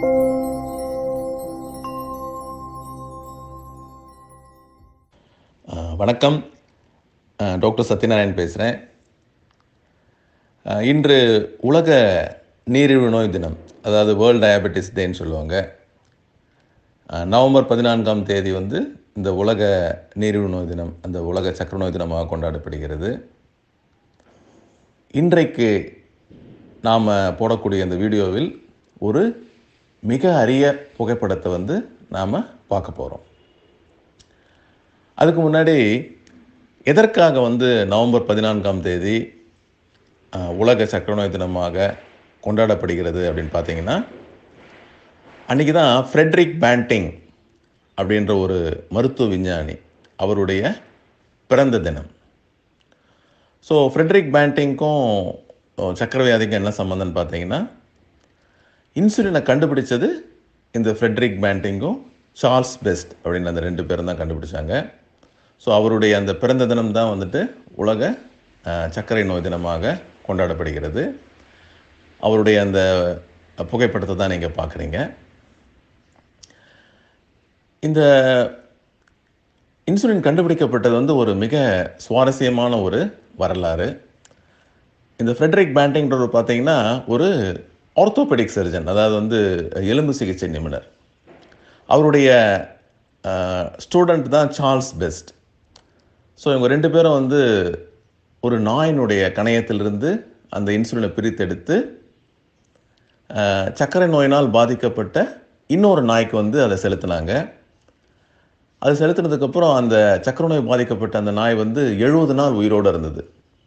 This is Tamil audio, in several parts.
அஹ் வணக்கம் அஹ் டாக்டர் சத்யநாராயண் பேசுகிறேன் இன்று உலக நீரிழிவு நோய் தினம் அதாவது வேர்ல்ட் டயபெட்டிஸ் டேன்னு சொல்லுவாங்க அஹ் நவம்பர் பதினான்காம் தேதி வந்து இந்த உலக நீரிழிவு நோய் தினம் அந்த உலக சக்கர நோய் தினமாக கொண்டாடப்படுகிறது இன்றைக்கு நாம் போடக்கூடிய இந்த வீடியோவில் ஒரு மிக அரிய புகைப்படத்தை வந்து நாம் பார்க்க போகிறோம் அதுக்கு முன்னாடி எதற்காக வந்து நவம்பர் பதினான்காம் தேதி அஹ், உலக சக்கர நோய் தினமாக கொண்டாடப்படுகிறது அப்படின்னு பார்த்தீங்கன்னா அன்றைக்கி தான் ஃப்ரெட்ரிக் பேண்டிங் அப்படின்ற ஒரு மருத்துவ விஞ்ஞானி அவருடைய பிறந்த தினம் ஸோ ஃப்ரெட்ரிக் பேண்டிங்க்கும் அஹ், சக்கரை வியாதிக்கும் என்ன சம்மந்தம்னு பார்த்தீங்கன்னா இன்சுலினை கண்டுபிடிச்சது இந்த ஃப்ரெட்ரிக் பேண்டிங்கும் சார்ல்ஸ் பெஸ்ட் அப்படின்னு அந்த ரெண்டு பேரும் தான் கண்டுபிடிச்சாங்க ஸோ அவருடைய அந்த பிறந்த தினம் தான் வந்துட்டு உலக அஹ், சர்க்கரை நோய் தினமாக கொண்டாடப்படுகிறது அவருடைய அந்த புகைப்படத்தை தான் நீங்கள் பார்க்குறீங்க இந்த இன்சுலின் கண்டுபிடிக்கப்பட்டது வந்து ஒரு மிக சுவாரஸ்யமான ஒரு வரலாறு இந்த ஃப்ரெட்ரிக் பேண்டிங்ன்றவர் பார்த்தீங்கன்னா ஒரு ஆர்த்தோபெடிக் சர்ஜன் அதாவது வந்து எலும்பு சிகிச்சை நிபுணர் அவருடைய ஸ்டூடெண்ட் தான் சார்ல்ஸ் பெஸ்ட் ஸோ இவங்க ரெண்டு பேரும் வந்து ஒரு நாயினுடைய கணையத்திலிருந்து அந்த இன்சுலினை பிரித்தெடுத்து அஹ், சர்க்கரை நோயினால் பாதிக்கப்பட்ட இன்னொரு நாய்க்கு வந்து அதை செலுத்தினாங்க அது செலுத்தினதுக்கப்புறம் அந்த சர்க்கரை நோய் பாதிக்கப்பட்ட அந்த நாய் வந்து எழுபது நாள் உயிரோடு இருந்தது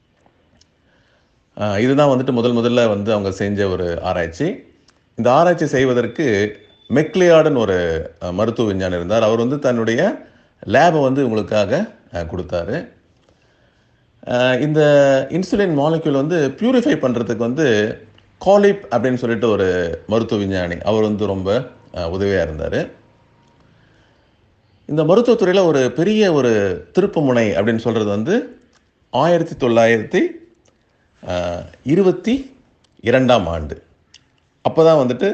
ஆஹ் இதுதான் வந்துட்டு முதல் முதல்ல வந்து அவங்க செஞ்ச ஒரு ஆராய்ச்சி இந்த ஆராய்ச்சி செய்வதற்கு மெக்லியாடுன்னு ஒரு அஹ், மருத்துவ விஞ்ஞானி இருந்தார் அவர் வந்து தன்னுடைய லேபை வந்து இவங்களுக்காக அஹ், கொடுத்தாரு அஹ், இந்த இன்சுலின் மாலிக்யூல் வந்து பியூரிஃபை பண்ணுறதுக்கு வந்து காலிப் அப்படின்னு சொல்லிட்டு ஒரு மருத்துவ விஞ்ஞானி அவர் வந்து ரொம்ப உதவியாக இருந்தார் இந்த மருத்துவத்துறையில் ஒரு பெரிய ஒரு திருப்புமுனை அப்படின்னு சொல்கிறது வந்து ஆயிரத்தி தொள்ளாயிரத்தி ஆஹ், இருபத்தி இரண்டாம் ஆண்டு அப்போ தான் வந்துட்டு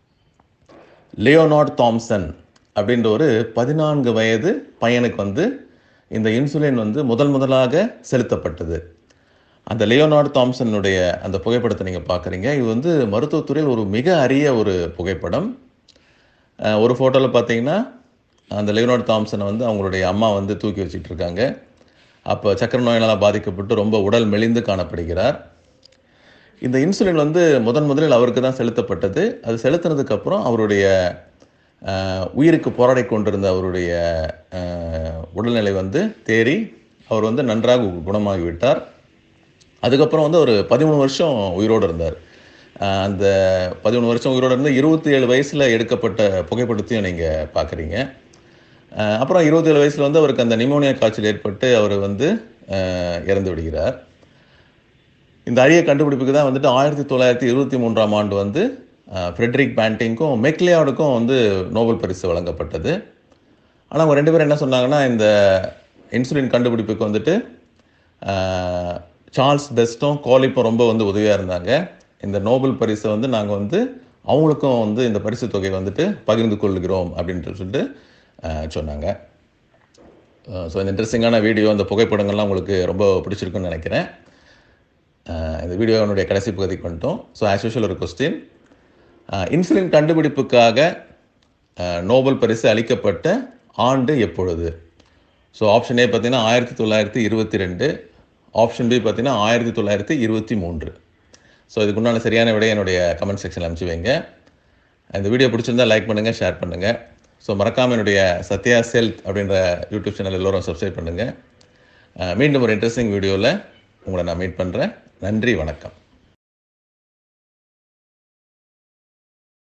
லியோனார்ட் தாம்சன் அப்படின்ற ஒரு பதினான்கு வயது பையனுக்கு வந்து இந்த இன்சுலின் வந்து முதல் முதலாக செலுத்தப்பட்டது அந்த லியோனார்ட் தாம்சனுடைய அந்த புகைப்படத்தை நீங்கள் பார்க்குறீங்க இது வந்து மருத்துவத்துறையில் ஒரு மிக அரிய ஒரு புகைப்படம் அஹ் ஒரு ஃபோட்டோவில் பார்த்தீங்கன்னா அந்த லியோனார்ட் தாம்சனை வந்து அவங்களுடைய அம்மா வந்து தூக்கி வச்சிட்டு இருக்காங்க அப்போ சக்கரை நோயினால் பாதிக்கப்பட்டு ரொம்ப உடல் மெலிந்து காணப்படுகிறார் இந்த இன்சுலின் வந்து முதன் முதலில் அவருக்கு தான் செலுத்தப்பட்டது அது செலுத்தினதுக்கப்புறம் அவருடைய அஹ், உயிருக்கு போராடி கொண்டிருந்த அவருடைய அஹ், உடல்நிலை வந்து தேறி அவர் வந்து நன்றாக கு- குணமாகி விட்டார் அதுக்கப்புறம் வந்து ஒரு பதிமூணு வருஷம் உயிரோடு இருந்தார் அஹ், அந்த பதிமூணு வருஷம் உயிரோடு இருந்து இருபத்தி ஏழு வயசில் எடுக்கப்பட்ட புகைப்படத்தையும் நீங்கள் பார்க்குறீங்க அப்புறம் இருபத்தேழு வயசில் வந்து அவருக்கு அந்த நிமோனியா காய்ச்சல் ஏற்பட்டு அவர் வந்து அஹ், இறந்து விடுகிறார் இந்த அரிய கண்டுபிடிப்புக்கு தான் வந்துட்டு ஆயிரத்தி தொள்ளாயிரத்தி இருபத்தி மூன்றாம் ஆண்டு வந்து அஹ், ஃப்ரெட்ரிக் பேண்டிங்க்கும் மெக்லியாடுக்கும் வந்து நோபல் பரிசு வழங்கப்பட்டது ஆனால் அவங்க ரெண்டு பேரும் என்ன சொன்னாங்கன்னா இந்த இன்சுலின் கண்டுபிடிப்புக்கு வந்துட்டு அஹ், சார்ல்ஸ் பெஸ்ட்டும் கோலிப்பும் ரொம்ப வந்து உதவியாக இருந்தாங்க இந்த நோபல் பரிசை வந்து நாங்கள் வந்து அவங்களுக்கும் வந்து இந்த பரிசு தொகை வந்துட்டு பகிர்ந்து கொள்கிறோம் அப்படின்ட்டு சொல்லிட்டு அஹ், சொன்னாங்க ஸோ இந்த இன்ட்ரெஸ்டிங்கான வீடியோ இந்த புகைப்படங்கள்லாம் உங்களுக்கு ரொம்ப பிடிச்சிருக்குன்னு நினைக்கிறேன் அஹ் இந்த வீடியோனுடைய கடைசி பகுதிக்கு வந்துட்டோம் ஸோ ஆஸ் யூஷுவல் ஒரு கொஸ்டின் இன்சுலின் கண்டுபிடிப்புக்காக அஹ், நோபல் பரிசு அளிக்கப்பட்ட ஆண்டு எப்பொழுது ஸோ ஆப்ஷன் ஏ பார்த்தீங்கன்னா ஆயிரத்தி தொள்ளாயிரத்தி இருபத்தி ரெண்டு ஆப்ஷன் பி பார்த்தீங்கன்னா ஆயிரத்தி தொள்ளாயிரத்தி இருபத்தி மூன்று ஸோ இதுக்குண்டான சரியான விடையை என்னுடைய கமெண்ட் செக்ஷனில் அனுப்பிச்சு வைங்க இந்த வீடியோ பிடிச்சிருந்தா லைக் பண்ணுங்கள் ஷேர் பண்ணுங்கள் ஸோ மறக்காமல் என்னுடைய சத்யா செல்த் அப்படின்ற யூடியூப் சேனல் எல்லோரும் சப்ஸ்கிரைப் பண்ணுங்கள் மீண்டும் ஒரு இன்ட்ரெஸ்டிங் வீடியோவில் உங்களை நான் மீட் பண்ணுறேன் நன்றி வணக்கம்